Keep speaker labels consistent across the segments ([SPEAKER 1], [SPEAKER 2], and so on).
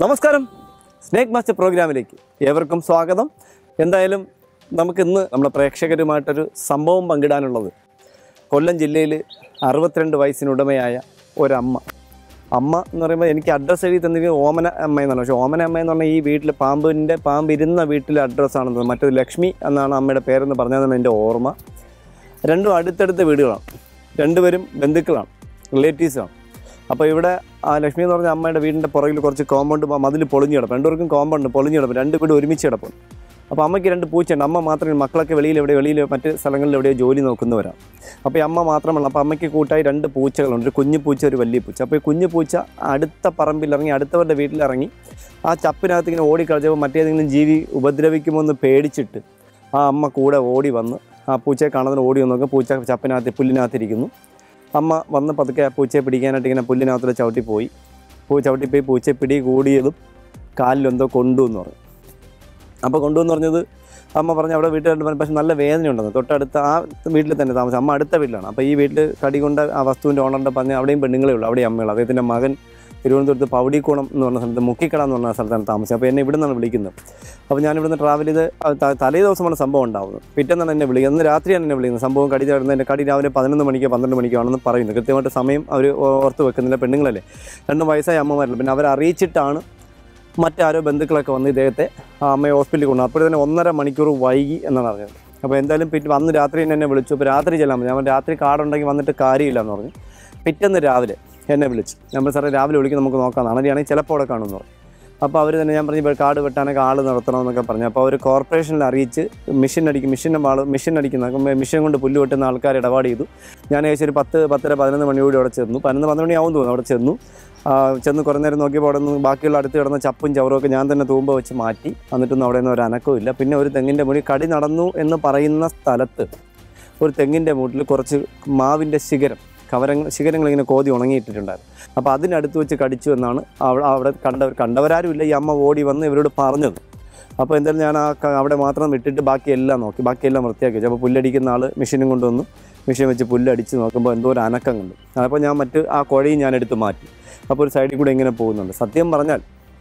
[SPEAKER 1] നമസ്കാരം snake master പ്രോഗ്രാമിലേക്ക് ഏവർക്കും സ്വാഗതം എന്തായാലും നമുക്കിന്ന് നമ്മുടെ പ്രേക്ഷകരുമായിട്ടൊരു സംഭവം പങ്കിടാനുള്ളത് കൊല്ലം ജില്ലയിൽ അറുപത്തിരണ്ട് വയസ്സിനുടമയായ ഒരമ്മ അമ്മ എന്ന് പറയുമ്പോൾ എനിക്ക് അഡ്രസ്സ് എഴുതി തന്നിരിക്കുന്നത് ഓമന അമ്മ എന്നാണ് പക്ഷേ ഓമന അമ്മ എന്ന് പറഞ്ഞാൽ ഈ വീട്ടിൽ പാമ്പിൻ്റെ പാമ്പ് ഇരുന്ന വീട്ടിലെ അഡ്രസ്സാണെന്ന് മറ്റൊരു ലക്ഷ്മി എന്നാണ് അമ്മയുടെ പേരെന്ന് പറഞ്ഞതാണ് എൻ്റെ ഓർമ്മ രണ്ടും അടുത്തടുത്ത വീടുകളാണ് രണ്ടുപേരും ബന്ധുക്കളാണ് റിലേറ്റീവ്സാണ് അപ്പോൾ ഇവിടെ ആ ലക്ഷ്മി എന്ന് പറഞ്ഞ അമ്മയുടെ വീടിൻ്റെ പുറകിൽ കുറച്ച് കോമ്പൗണ്ട് മതിൽ പൊളിഞ്ഞ് കിടക്കും രണ്ടുപേർക്കും കോമ്പൗണ്ട് പൊളിഞ്ഞ് കിടക്കും രണ്ട് വീട് ഒരുമിച്ച് കിടപ്പുണ്ട് അപ്പോൾ അമ്മയ്ക്ക് രണ്ട് പൂച്ചയുണ്ട് അമ്മ മാത്രമേ മക്കളൊക്കെ വെളിയിൽ എവിടെ വെളിയിൽ മറ്റ് സ്ഥലങ്ങളിൽ എവിടെയോ ജോലി നോക്കുന്നവരാണ് അപ്പോൾ ഈ അമ്മ മാത്രമല്ല അപ്പോൾ അമ്മയ്ക്ക് കൂട്ടായി രണ്ട് പൂച്ചകളുണ്ട് ഒരു കുഞ്ഞു പൂച്ച ഒരു വലിയ പൂച്ച അപ്പോൾ ഈ കുഞ്ഞു പൂച്ച അടുത്ത പറമ്പിൽ ഇറങ്ങി അടുത്തവരുടെ വീട്ടിലിറങ്ങി ആ ചപ്പിനകത്ത് ഇങ്ങനെ ഓടിക്കളിച്ചപ്പോൾ മറ്റേതെങ്കിലും ജീവി ഉപദ്രവിക്കുമോ എന്ന് പേടിച്ചിട്ട് ആ അമ്മ കൂടെ ഓടി വന്ന് ആ പൂച്ചയെ കാണുന്നതിന് ഓടി വന്ന് നോക്കും പൂച്ച ചപ്പിനകത്ത് പുല്ലിനകത്തിരിക്കുന്നു അമ്മ വന്ന് പതുക്കെ ആ പൂച്ചയെ പിടിക്കാനായിട്ട് ഇങ്ങനെ പുല്ലിനകത്തൂടെ ചവിട്ടി പോയി പൂ ചവിട്ടിപ്പോയി പൂച്ചയെ പിടി കൂടിയതും കാലിലെന്തോ കൊണ്ടു എന്ന് പറഞ്ഞു അപ്പോൾ കൊണ്ടുവന്ന് പറഞ്ഞത് അമ്മ പറഞ്ഞു അവിടെ വീട്ടിൽ പക്ഷെ നല്ല വേദനയുണ്ടെന്ന് തൊട്ടടുത്ത ആ വീട്ടിൽ തന്നെ താമസം അമ്മ അടുത്ത വീട്ടിലാണ് അപ്പോൾ ഈ വീട്ടിൽ കടി കൊണ്ട് ആ വസ്തുവിൻ്റെ ഓണറിൻ്റെ പറഞ്ഞ് അവിടെയും പെണ്ണുങ്ങളേ ഉള്ളൂ അവിടെ അമ്മയുള്ളൂ അദ്ദേഹത്തിൻ്റെ മകൻ തിരുവനന്തപുരത്ത് പൗടിക്കോണം എന്ന് പറഞ്ഞ സ്ഥലത്ത് മുക്കിക്കട എന്ന് പറഞ്ഞ സ്ഥലത്താണ് താമസം അപ്പോൾ എന്നെ ഇവിടെ നിന്നാണ് വിളിക്കുന്നത് അപ്പോൾ ഞാൻ ഇവിടുന്ന് ട്രാവൽ ചെയ്ത് അത് ത- തലേ ദിവസമാണ് സംഭവം ഉണ്ടാവുന്നത് പിറ്റേന്നാണ് എന്നെ വിളിക്കുന്നത് അന്ന് രാത്രിയാണ് എന്നെ വിളിക്കുന്നത് സംഭവം കടി ചേർന്നതിൻ്റെ കടി രാവിലെ പതിനൊന്ന് മണിക്കോ പന്ത്രണ്ട് മണിക്കോ ആണെന്ന് പറയുന്നത് കൃത്യമായിട്ട് സമയം അവർ ഓർത്ത് വെക്കുന്നില്ല പെണ്ണുങ്ങളല്ലേ രണ്ടും വയസ്സായ അമ്മമാരല്ല പിന്നെ അവരെ അറിയിച്ചിട്ടാണ് മറ്റാരോ ബന്ധുക്കളൊക്കെ വന്ന് ഇദ്ദേഹത്തെ ആ അമ്മയെ ഹോസ്പിറ്റലിൽ കൊണ്ടു അപ്പോൾ തന്നെ ഒന്നര മണിക്കൂർ വൈകി എന്നാണ് അറിഞ്ഞത് അപ്പോൾ എന്തായാലും പിന്നെ വന്ന് രാത്രി തന്നെ എന്നെ വിളിച്ചു അപ്പോൾ രാത്രി ചെല്ലാൻ പറഞ്ഞു ഞാൻ രാത്രി കാർഡുണ്ടെങ്കിൽ വന്നിട്ട് കാര്യമില്ല എന്ന് പറഞ്ഞു പിറ്റേന്ന് രാവിലെ എന്നെ വിളിച്ചു ഞാൻ പറഞ്ഞു, സാറേ രാവിലെ വിളിക്കും നമുക്ക് നോക്കാം നാളെയാണെങ്കിൽ ചിലപ്പോൾ അവിടെ കാണുമെന്ന് പറഞ്ഞു അപ്പോൾ അവർ തന്നെ ഞാൻ പറഞ്ഞു ഇപ്പോൾ കാർഡ് വെട്ടാനൊക്കെ ആൾ നിർത്തണമെന്നൊക്കെ പറഞ്ഞു അപ്പോൾ അവർ കോർപ്പറേഷനിൽ അറിയിച്ച് മെഷീൻ അടിക്കും മെഷീൻ്റെ ആൾ മെഷീൻ അടിക്കുന്ന മെഷീൻ കൊണ്ട് പുല്ല് വെട്ടുന്ന ആൾക്കാർ ഇടപാട് ചെയ്തു ഞാൻ ഏകദേശം ഒരു പത്ത് പത്തര പതിനൊന്ന് മണിയോടെ അവിടെ ചെന്നു പതിനൊന്ന് പന്ത്രണ്ട് മണിയാവും തോന്നുന്നു അവിടെ ചെന്നു ആ, ചെന്ന് കുറേ നേരം നോക്കിയപ്പോൾ അവിടെ നിന്ന് ബാക്കിയുള്ള അടുത്ത് കിടന്ന ചപ്പും ചവറും ഒക്കെ ഞാൻ തന്നെ തൂമ്പ വെച്ച് മാറ്റി എന്നിട്ടൊന്നും അവിടെ നിന്ന് ഒരു അനക്കവും ഇല്ല പിന്നെ ഒരു തെങ്ങിൻ്റെ മുടി കടി നടന്നു എന്ന് പറയുന്ന സ്ഥലത്ത് ഒരു തെങ്ങിൻ്റെ മൂട്ടിൽ കുറച്ച് മാവിൻ്റെ ശിഖരം കവരങ്ങൾ ശിഖരങ്ങൾ ഇങ്ങനെ കോതി ഉണങ്ങിയിട്ടിട്ടുണ്ടായിരുന്നു അപ്പോൾ അതിനടുത്ത് വെച്ച് കടിച്ചു എന്നാണ് അവിടെ അവിടെ കണ്ടവർ കണ്ടവരാരുമില്ല ഈ അമ്മ ഓടി വന്ന് ഇവരോട് പറഞ്ഞത് അപ്പോൾ എന്തായാലും ഞാൻ ആ ക- അവിടെ മാത്രം വിട്ടിട്ട് ബാക്കിയെല്ലാം നോക്കി ബാക്കിയെല്ലാം വൃത്തിയാക്കി വെച്ചു അപ്പോൾ പുല്ലടിക്കുന്ന ആൾ മെഷീനും കൊണ്ടുവന്നു മെഷീൻ വെച്ച് പുല്ലടിച്ച് നോക്കുമ്പോൾ എന്തോ ഒരു അനക്കം കണ്ടു അപ്പോൾ ഞാൻ മറ്റ് ആ കുഴയും ഞാൻ എടുത്ത് മാറ്റി അപ്പോൾ ഒരു സൈഡിൽ കൂടെ ഇങ്ങനെ പോകുന്നുണ്ട് സത്യം പറഞ്ഞാൽ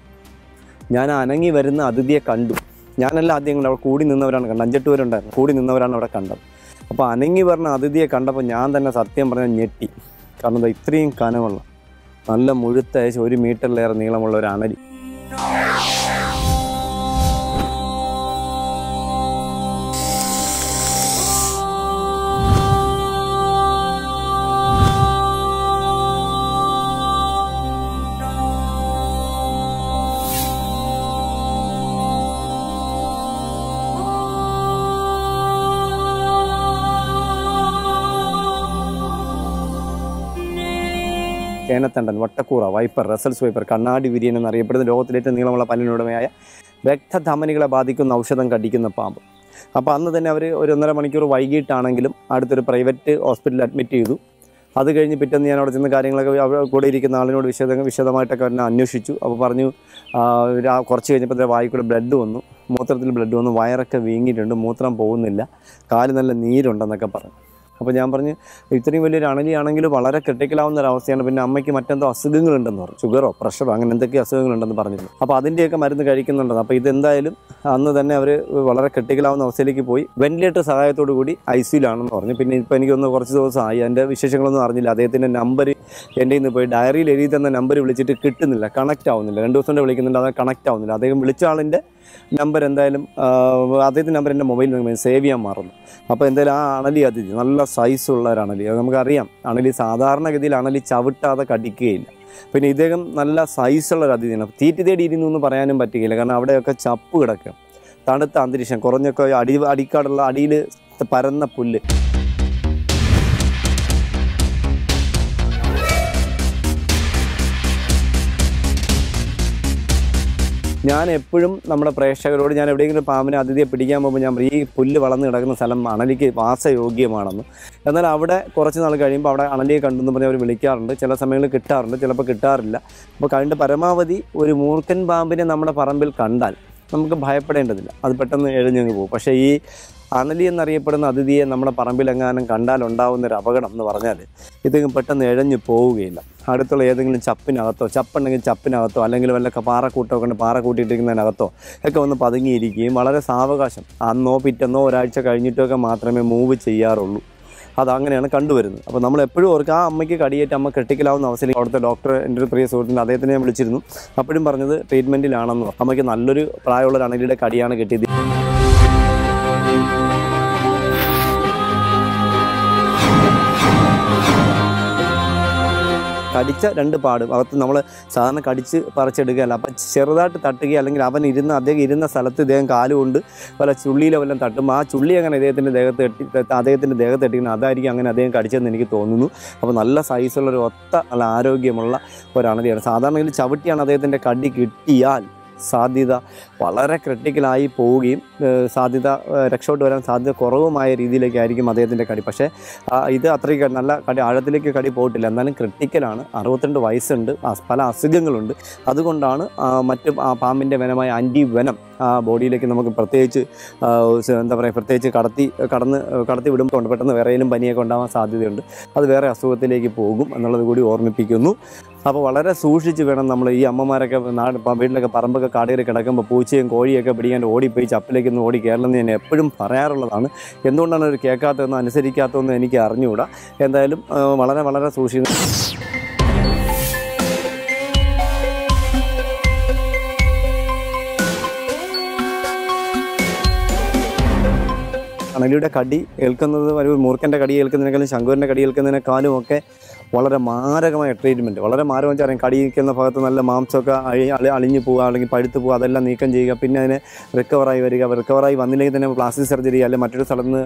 [SPEAKER 1] ഞാൻ ആ അനങ്ങി വരുന്ന അതിഥിയെ കണ്ടു ഞാനല്ല ആദ്യം കണ്ടത് അവിടെ കൂടി നിന്നവരാണ് കണ്ടത് അഞ്ചെട്ട് പേരുണ്ടായിരുന്നു കൂടി നിന്നവരാണ് അവിടെ കണ്ടത് അപ്പോൾ അനങ്ങി വരുന്ന അതിഥിയെ കണ്ടപ്പോൾ ഞാൻ തന്നെ സത്യം പറഞ്ഞാൽ ഞെട്ടി കാരണം ദാ ഇത്രയും കനമുള്ള നല്ല മുഴുത്ത ഏകദേശം ഒരു മീറ്ററിലേറെ നീളമുള്ള ഒരു അണലി ചേനത്തണ്ടൻ വട്ടക്കൂറ വൈപ്പർ റസൽസ് വൈപ്പർ കണ്ണാടി വിരിയൻ എന്നറിയപ്പെടുന്ന ലോകത്തിലെ ഏറ്റവും നീളമുള്ള പല്ലിനുടമയായ രക്തധമനികളെ ബാധിക്കുന്ന ഔഷധം കടിക്കുന്ന പാമ്പ് അപ്പോൾ അന്ന് തന്നെ അവർ ഒരു ഒന്നര മണിക്കൂർ വൈകിട്ടാണെങ്കിലും അടുത്തൊരു പ്രൈവറ്റ് ഹോസ്പിറ്റലിൽ അഡ്മിറ്റ് ചെയ്തു അത് കഴിഞ്ഞ് പിറ്റേന്ന് ഞാൻ അവിടെ ചെന്ന കാര്യങ്ങളൊക്കെ അവിടെ കൂടെ ഇരിക്കുന്ന ആളിനോട് വിശദ വിശദമായിട്ടൊക്കെ എന്നെ അന്വേഷിച്ചു അപ്പോൾ പറഞ്ഞു ആ, രാ- കുറച്ച് കഴിഞ്ഞപ്പോൾ തന്നെ വായിൽ കൂടെ ബ്ലഡ് വന്നു മൂത്രത്തിൽ ബ്ലഡ് വന്നു വയറൊക്കെ വീങ്ങിയിട്ടുണ്ട് മൂത്രം പോകുന്നില്ല കാല് നല്ല നീരുണ്ടെന്നൊക്കെ പറഞ്ഞു അപ്പോൾ ഞാൻ പറഞ്ഞു ഇത്രയും വലിയൊരു അണലിയാണെങ്കിൽ വളരെ ക്രിട്ടിക്കലാവുന്ന ഒരു അവസ്ഥയാണ് പിന്നെ അമ്മയ്ക്ക് മറ്റെന്തോ അസുഖങ്ങളുണ്ടെന്ന് പറഞ്ഞു ഷുഗറോ പ്രഷറോ അങ്ങനെ എന്തൊക്കെ അസുഖങ്ങളുണ്ടെന്ന് പറഞ്ഞിരുന്നു അപ്പോൾ അതിൻ്റെയൊക്കെ മരുന്ന് കഴിക്കുന്നുണ്ടെന്ന് അപ്പോൾ ഇതെന്തായാലും അന്ന് തന്നെ അവർ വളരെ ക്രിട്ടിക്കലാവുന്ന അവസ്ഥയിലേക്ക് പോയി വെന്റിലേറ്റർ സഹായത്തോടു കൂടി ഐ സിയിലാണെന്ന് പറഞ്ഞു പിന്നെ ഇപ്പോൾ എനിക്കൊന്ന് കുറച്ച് ദിവസമായി അതിൻ്റെ വിശേഷങ്ങളൊന്നും അറിഞ്ഞില്ല അദ്ദേഹത്തിൻ്റെ നമ്പർ എൻ്റെ നിന്ന് പോയി ഡയറിയിൽ എഴുതി തന്ന നമ്പർ വിളിച്ചിട്ട് കിട്ടുന്നില്ല കണക്റ്റ് ആവുന്നില്ല രണ്ട് ദിവസം കൊണ്ട് വിളിക്കുന്നുണ്ട് അത് കണക്റ്റ് ആവുന്നില്ല അദ്ദേഹം വിളിച്ച ആളിൻ്റെ നമ്പർ എന്തായാലും ആ, അദ്ദേഹത്തിൻ്റെ നമ്പർ എൻ്റെ മൊബൈലിൽ സേവ് ചെയ്യാൻ മാറുന്നു അപ്പോൾ എന്തായാലും ആ അണലി അതിഥി നല്ല സൈസുള്ള ഒരു അണലി അത് നമുക്കറിയാം അണലി സാധാരണഗതിയിൽ അണലി ചവിട്ടാതെ കടിക്കുകയില്ല പിന്നെ ഇദ്ദേഹം നല്ല സൈസുള്ള ഒരു അതിഥിയാണ് തീറ്റി തേടി ഇരുന്നു എന്ന് പറയാനും പറ്റുകയില്ല കാരണം അവിടെയൊക്കെ ചപ്പ് കിടക്കും തണുത്ത അന്തരീക്ഷം കുറഞ്ഞൊക്കെ അടി അടിക്കാടുള്ള അടിയിൽ പരന്ന പുല്ല് ഞാൻ എപ്പോഴും നമ്മുടെ പ്രേക്ഷകരോട് ഞാൻ എവിടെയെങ്കിലും പാമ്പിനെ അതിഥിയെ പിടിക്കാൻ പോകുമ്പോൾ ഞാൻ പറയും, ഈ പുല്ല് വളർന്ന് കിടക്കുന്ന സ്ഥലം അണലിക്ക് വാസയോഗ്യമാണെന്ന് എന്നാൽ അവിടെ കുറച്ച് നാൾ കഴിയുമ്പോൾ അവിടെ അണലിയെ കണ്ടെന്ന് പറഞ്ഞ് അവർ വിളിക്കാറുണ്ട് ചില സമയങ്ങളിൽ കിട്ടാറുണ്ട് ചിലപ്പോൾ കിട്ടാറില്ല അപ്പോൾ കണ്ട് പരമാവധി ഒരു മൂർഖൻ പാമ്പിനെ നമ്മുടെ പറമ്പിൽ കണ്ടാൽ നമുക്ക് ഭയപ്പെടേണ്ടതില്ല അത് പെട്ടെന്ന് എഴുന്നങ്ങ് പോകും പക്ഷേ ഈ അണലി എന്നറിയപ്പെടുന്ന അതിഥിയെ നമ്മുടെ പറമ്പിലെങ്ങാനും കണ്ടാൽ ഉണ്ടാവുന്ന ഒരു അപകടം എന്ന് പറഞ്ഞാൽ ഇത് പെട്ടെന്ന് എഴഞ്ഞു പോവുകയില്ല അടുത്തുള്ള ഏതെങ്കിലും ചപ്പിനകത്തോ ചപ്പുണ്ടെങ്കിൽ ചപ്പിനകത്തോ അല്ലെങ്കിൽ വല്ല ക- പാറക്കൂട്ടമൊക്കെ ഉണ്ട് പാറ കൂട്ടിയിട്ടിരിക്കുന്നതിനകത്തോ ഒക്കെ ഒന്ന് പതുങ്ങിയിരിക്കുകയും വളരെ സാവകാശം അന്നോ പിറ്റെന്നോ ഒരാഴ്ച കഴിഞ്ഞിട്ടൊക്കെ മാത്രമേ മൂവ് ചെയ്യാറുള്ളൂ അതങ്ങനെയാണ് കണ്ടുവരുന്നത് അപ്പോൾ നമ്മൾ എപ്പോഴും ഓർക്കുക ആ അമ്മയ്ക്ക് കടിയേറ്റ് അമ്മ ക്രിട്ടിക്കലാവുന്ന അവസ്ഥയിൽ അവിടുത്തെ ഡോക്ടർ എൻ്റെ ഒരു പ്രിയ സുഹൃത്തിൻ്റെ അദ്ദേഹത്തിനെ ഞാൻ വിളിച്ചിരുന്നു അപ്പോഴും പറഞ്ഞത് ട്രീറ്റ്മെൻറ്റിലാണെന്ന് അമ്മയ്ക്ക് നല്ലൊരു പ്രായമുള്ള ഒരു അണലിയുടെ കടിയാണ് കിട്ടിയത് കടിച്ച രണ്ട് പാടും അകത്ത് നമ്മൾ സാധാരണ കടിച്ച് പറിച്ചെടുക്കുകയല്ല അപ്പം ചെറുതായിട്ട് തട്ടുക അല്ലെങ്കിൽ അവൻ ഇരുന്ന് അദ്ദേഹം ഇരുന്ന സ്ഥലത്ത് ഇദ്ദേഹം കാലുകൊണ്ട് പല ചുള്ളിയിലോ വല്ലതും തട്ടുമ്പോൾ ആ ചുള്ളി അങ്ങനെ അദ്ദേഹത്തിൻ്റെ ദേഹത്ത് തട്ടി അദ്ദേഹത്തിൻ്റെ ദേഹത്ത് തട്ടിക്കുന്നത് അതായിരിക്കും അങ്ങനെ അദ്ദേഹം കടിച്ചതെന്ന് എനിക്ക് തോന്നുന്നു അപ്പോൾ നല്ല സൈസുള്ള ഒരു ഒത്ത നല്ല ആരോഗ്യമുള്ള ഒരണലിയാണ് സാധാരണ ഇതിൽ ചവിട്ടിയാണ് അദ്ദേഹത്തിൻ്റെ കടി കിട്ടിയാൽ സാധ്യത വളരെ ക്രിട്ടിക്കലായി പോവുകയും ഏഹ് സാധ്യത ഏഹ് രക്ഷപ്പെട്ട് വരാൻ സാധ്യത കുറവുമായ രീതിയിലേക്കായിരിക്കും അദ്ദേഹത്തിൻ്റെ കടി പക്ഷേ ആ, ഇത് അത്രയ്ക്ക് നല്ല കടി ആഴത്തിലേക്ക് കടി പോയിട്ടില്ല എന്നാലും ക്രിട്ടിക്കലാണ് അറുപത്തിരണ്ട് വയസ്സുണ്ട് അസ്- പല അസുഖങ്ങളുണ്ട് അതുകൊണ്ടാണ് ആ, മറ്റ് ആ പാമ്പിൻ്റെ വനമായ ആൻറ്റി വനം ആ ബോഡിയിലേക്ക് നമുക്ക് പ്രത്യേകിച്ച് ആ, സ- എന്താ പറയുക പ്രത്യേകിച്ച് കടത്തി കടന്ന് കടത്തി വിടുമ്പോൾ പെട്ടെന്ന് വിറയിലും പനിയൊക്കെ ഉണ്ടാവാൻ സാധ്യതയുണ്ട് അത് വേറെ അസുഖത്തിലേക്ക് പോകും എന്നുള്ളത് കൂടി ഓർമ്മിപ്പിക്കുന്നു അപ്പോൾ വളരെ സൂക്ഷിച്ച് വേണം നമ്മൾ ഈ അമ്മമാരൊക്കെ നാട് പ- വീട്ടിലൊക്കെ പറമ്പൊക്കെ കാടുകയറി കിടക്കുമ്പോൾ പൂച്ചയും കോഴിയൊക്കെ പിടിക്കാൻ ഓടിപ്പോയി ചപ്പിലേക്ക് ഒന്ന് ഓടി കയറണമെന്ന് ഞാൻ എപ്പോഴും പറയാറുള്ളതാണ് എന്തുകൊണ്ടാണ് അവർ കേൾക്കാത്തതെന്ന് അനുസരിക്കാത്തതെന്ന് എനിക്ക് അറിഞ്ഞുകൂടാ എന്തായാലും ആ, വളരെ വളരെ സൂക്ഷിക്കുന്നു അണലിയുടെ കടി ഏൽക്കുന്നത് ഒരു മൂർഖൻ്റെ കടി ഏൽക്കുന്നതിനേക്കാളും ശങ്കുവിൻ്റെ കടി ഏൽക്കുന്നതിനേക്കാളും ഒക്കെ വളരെ മാരകമായ ട്രീറ്റ്മെൻറ്റ് വളരെ മാരകം വെച്ചാൽ അറിയാം കടിയിക്കുന്ന ഭാഗത്ത് നല്ല മാംസമൊക്കെ അഴി അളി അളിഞ്ഞു പോവുക അല്ലെങ്കിൽ പഴുത്ത് പോവുക അതെല്ലാം നീക്കം ചെയ്യുക പിന്നെ അതിനെ റിക്കവറായി വരിക റിക്കവറായി വന്നില്ലെങ്കിൽ തന്നെ പ്ലാസ്റ്റിക് സർജറി അല്ലെങ്കിൽ മറ്റൊരു സ്ഥലത്ത് നിന്ന്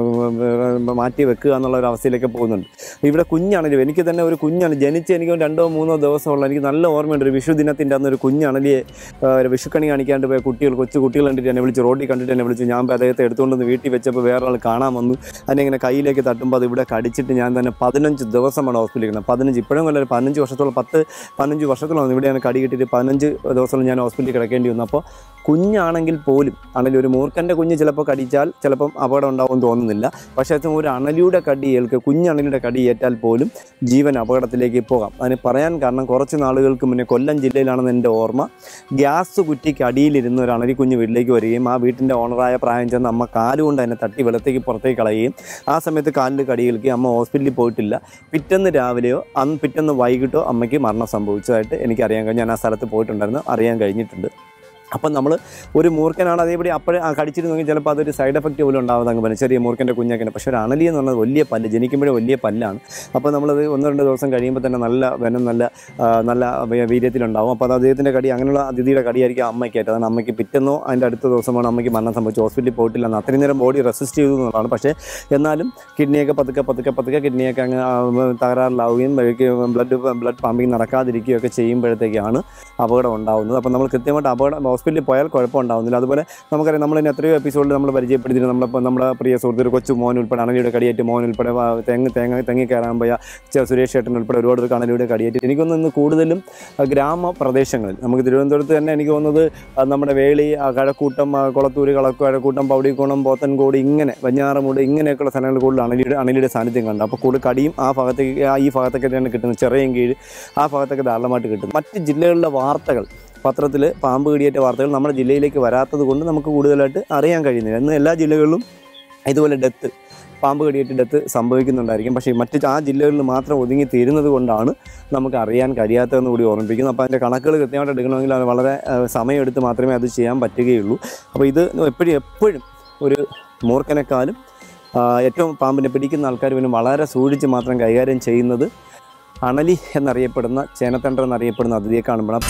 [SPEAKER 1] ആ, മാറ്റി വെക്കുക എന്നുള്ള ഒരു അവസ്ഥയിലേക്ക് പോകുന്നുണ്ട് ഇവിടെ കുഞ്ഞാണല്ലോ എനിക്ക് തന്നെ ഒരു കുഞ്ഞാണ് ജനിച്ച് എനിക്ക് ഒരു രണ്ടോ മൂന്നോ ദിവസമുള്ള എനിക്ക് നല്ല ഓർമ്മയുണ്ട് ഒരു വിഷു ദിനത്തിൻ്റെ അന്ന് ഒരു കുഞ്ഞണലിയെ ആ, ഒരു വിഷുക്കണി കാണിക്കാണ്ട് പോയ കുട്ടികൾ കൊച്ചു കുട്ടികൾ കണ്ടിട്ട് എന്നെ വിളിച്ച് റോഡിൽ കണ്ടിട്ട് എന്നെ വിളിച്ചു ഞാൻ പോയി അദ്ദേഹത്തെ എടുത്തുകൊണ്ട് വന്ന് വീട്ടിൽ വെച്ചപ്പോൾ വേറെ ആൾ കാണാൻ വന്നു അതിനെ ഇങ്ങനെ കയ്യിലേക്ക് തട്ടുമ്പോൾ അത് ഇവിടെ കടിച്ചിട്ട് ഞാൻ തന്നെ പതിനഞ്ച് ദിവസമാണ് ഹോസ്പിറ്റലിൽ കിടന്നത് പതിനഞ്ച് ഇപ്പോഴും അല്ല ഒരു പതിനഞ്ച് വർഷത്തോളം പത്ത് പതിനഞ്ച് വർഷത്തോളം ഇവിടെയാണ് കടി കിട്ടിയിട്ട് പതിനഞ്ച് ദിവസം ഞാൻ ഹോസ്പിറ്റലിൽ കിടക്കേണ്ടി വന്നു അപ്പോൾ കുഞ്ഞാണെങ്കിൽ പോലും ആണെങ്കിൽ ഒരു മൂർഖൻ്റെ കുഞ്ഞ് ചിലപ്പോൾ കടിച്ചാൽ ചിലപ്പം അപകടം ഉണ്ടാവും തോന്നുന്നില്ല പക്ഷേ അത് ഒരു അണലിയുടെ കടി ഏൽക്കുക കുഞ്ഞണലിയുടെ കടി ഏറ്റാൽ പോലും ജീവൻ അപകടത്തിലേക്ക് പോകാം അതിന് പറയാൻ കാരണം കുറച്ച് നാളുകൾക്ക് മുന്നേ കൊല്ലം ജില്ലയിലാണെന്ന് എൻ്റെ ഓർമ്മ ഗ്യാസ് കുറ്റിക്ക് അടിയിലിരുന്ന ഒരു അണലി കുഞ്ഞ് വീട്ടിലേക്ക് വരികയും ആ വീട്ടിൻ്റെ ഓണറായ പ്രായം ചെന്ന് അമ്മ കാലുകൊണ്ട് അതിനെ തട്ടി വെള്ളത്തേക്ക് പുറത്തേക്ക് കളയുകയും ആ സമയത്ത് കാലിൽ കടിയേൽക്കുകയും അമ്മ ഹോസ്പിറ്റലിൽ പോയിട്ടില്ല പിറ്റേന്ന് രാവിലെയോ അന്ന് പിറ്റേന്ന് വൈകിട്ടോ അമ്മയ്ക്ക് മരണം സംഭവിച്ചതായിട്ട് എനിക്കറിയാൻ കഴിഞ്ഞു ഞാൻ ആ സ്ഥലത്ത് പോയിട്ടുണ്ടായിരുന്നു അറിയാൻ കഴിഞ്ഞിട്ടുണ്ട് അപ്പം നമ്മൾ ഒരു മൂർഖനാണ് അതേപടി അപ്പോഴേ ആ കടിച്ചിരുന്നെങ്കിൽ ചിലപ്പോൾ അതൊരു സൈഡ് എഫക്റ്റ് പോലും ഉണ്ടാവുന്നത് അങ്ങ് പറയും ചെറിയ മൂർഖൻ്റെ കുഞ്ഞൊക്കെ പക്ഷേ ഒരു അണലി എന്ന് പറഞ്ഞത് വലിയ പല്ല് ജനിക്കുമ്പോഴേ വലിയ പല്ലാണ് അപ്പോൾ നമ്മളത് ഒന്ന് രണ്ട് ദിവസം കഴിയുമ്പോൾ തന്നെ നല്ല വെനം നല്ല ആ, നല്ല വേ- വീര്യത്തിലുണ്ടാവും അപ്പോൾ അത് അദ്ദേഹത്തിൻ്റെ കടി അങ്ങനെയുള്ള അതിഥിയുടെ കടിയായിരിക്കും അമ്മയ്ക്കായിട്ട് അതാണ് അമ്മയ്ക്ക് പിറ്റെന്നോ അതിൻ്റെ അടുത്ത ദിവസമാണ് അമ്മയ്ക്ക് മരണം സംഭവിച്ചു ഹോസ്പിറ്റലിൽ പോയിട്ടില്ല എന്ന് അത്രയും നേരം ബോഡി റെസിസ്റ്റ് ചെയ്തു എന്നുള്ളതാണ് പക്ഷേ എന്നാലും കിഡ്നിയൊക്കെ പതുക്കെ പതുക്കെ പതുക്കെ കിഡ്നിയൊക്കെ അങ്ങ് ആ, തകരാറിലാവുകയും ബ്ലഡ് ബ്ലഡ് പമ്പിങ് നടക്കാതിരിക്കുകയൊക്കെ ചെയ്യുമ്പോഴത്തേക്കാണ് അപകടം ഉണ്ടാവുന്നത് അപ്പോൾ നമ്മൾ കൃത്യമായിട്ട് അപകടം ഹോസ്പിറ്റലിൽ പോയാൽ കുഴപ്പം ഉണ്ടാവുന്നില്ല അതുപോലെ നമുക്കറിയാം നമ്മൾ ഇനി എത്രയോ എപ്പിസോഡിൽ നമ്മൾ പരിചയപ്പെടുത്തിയിട്ട് നമ്മളിപ്പോൾ നമ്മുടെ പ്രിയ സുഹൃത്ത് ഒരു കൊച്ചു മോൻ ഉൾപ്പെടെ അണലിയുടെ കടിയേറ്റ് മോൻ ഉൾപ്പെടെ ആ, തെങ്ങ് തേങ്ങ തെങ്ങി കയറാൻ പോയ ചെ- സുരേഷ് ചേട്ടൻ ഉൾപ്പെടെ ഒരുപാട് പേർക്ക് അണലിയുടെ കടിയേറ്റ് എനിക്കൊന്ന് ഇന്ന് കൂടുതലും ആ, ഗ്രാമപ്രദേശങ്ങളിൽ നമുക്ക് തിരുവനന്തപുരത്ത് തന്നെ എനിക്ക് തോന്നുന്നത് ആ, നമ്മുടെ വേളി ആ, കഴക്കൂട്ടം ആ, കൊളത്തൂര് കളക്ക് കഴക്കൂട്ടം പൗടിക്കുണം പോത്തൻകോട് ഇങ്ങനെ വഞ്ഞാറമൂട് ഇങ്ങനെയൊക്കെയുള്ള സ്ഥലങ്ങളിൽ കൂടുതൽ അണലിയുടെ അണലിയുടെ സാന്നിധ്യം കണ്ടു അപ്പോൾ കൂടുതൽ കടിയും ആ ഭാഗത്തേക്ക് ആ ഈ ഭാഗത്തൊക്കെ തന്നെയാണ് കിട്ടുന്നത് ചെറിയ കീഴ് ആ ഭാഗത്തൊക്കെ ധാരാളമായിട്ട് കിട്ടും മറ്റ് ജില്ലകളിലെ വാർത്തകൾ പത്രത്തിൽ പാമ്പ് കടിയേറ്റ വാർത്തകൾ നമ്മുടെ ജില്ലയിലേക്ക് വരാത്തത് കൊണ്ട് നമുക്ക് കൂടുതലായിട്ട് അറിയാൻ കഴിയുന്നില്ല ഇന്ന് എല്ലാ ജില്ലകളിലും ഇതുപോലെ ഡെത്ത് പാമ്പ് കടിയേറ്റ് ഡെത്ത് സംഭവിക്കുന്നുണ്ടായിരിക്കും പക്ഷേ മറ്റ് ആ ജില്ലകളിൽ മാത്രം ഒതുങ്ങി തീരുന്നത് കൊണ്ടാണ് നമുക്ക് അറിയാൻ കഴിയാത്തതെന്ന് കൂടി ഓർമ്മിപ്പിക്കുന്നു അപ്പോൾ അതിൻ്റെ കണക്കുകൾ കൃത്യമായിട്ട് എടുക്കണമെങ്കിൽ അത് വളരെ ആ, സമയമെടുത്ത് മാത്രമേ അത് ചെയ്യാൻ പറ്റുകയുള്ളൂ അപ്പോൾ ഇത് എപ്പോഴും എപ്പോഴും ഒരു മൂർഖനെക്കാളും ആ, ഏറ്റവും പാമ്പിനെ പിടിക്കുന്ന ആൾക്കാർ പിന്നെ വളരെ സൂക്ഷിച്ച് മാത്രം കൈകാര്യം ചെയ്യുന്നത് അണലി എന്നറിയപ്പെടുന്ന ചേനത്തണ്ടർ എന്നറിയപ്പെടുന്ന അതിഥിയെ കാണുമ്പോഴാണ്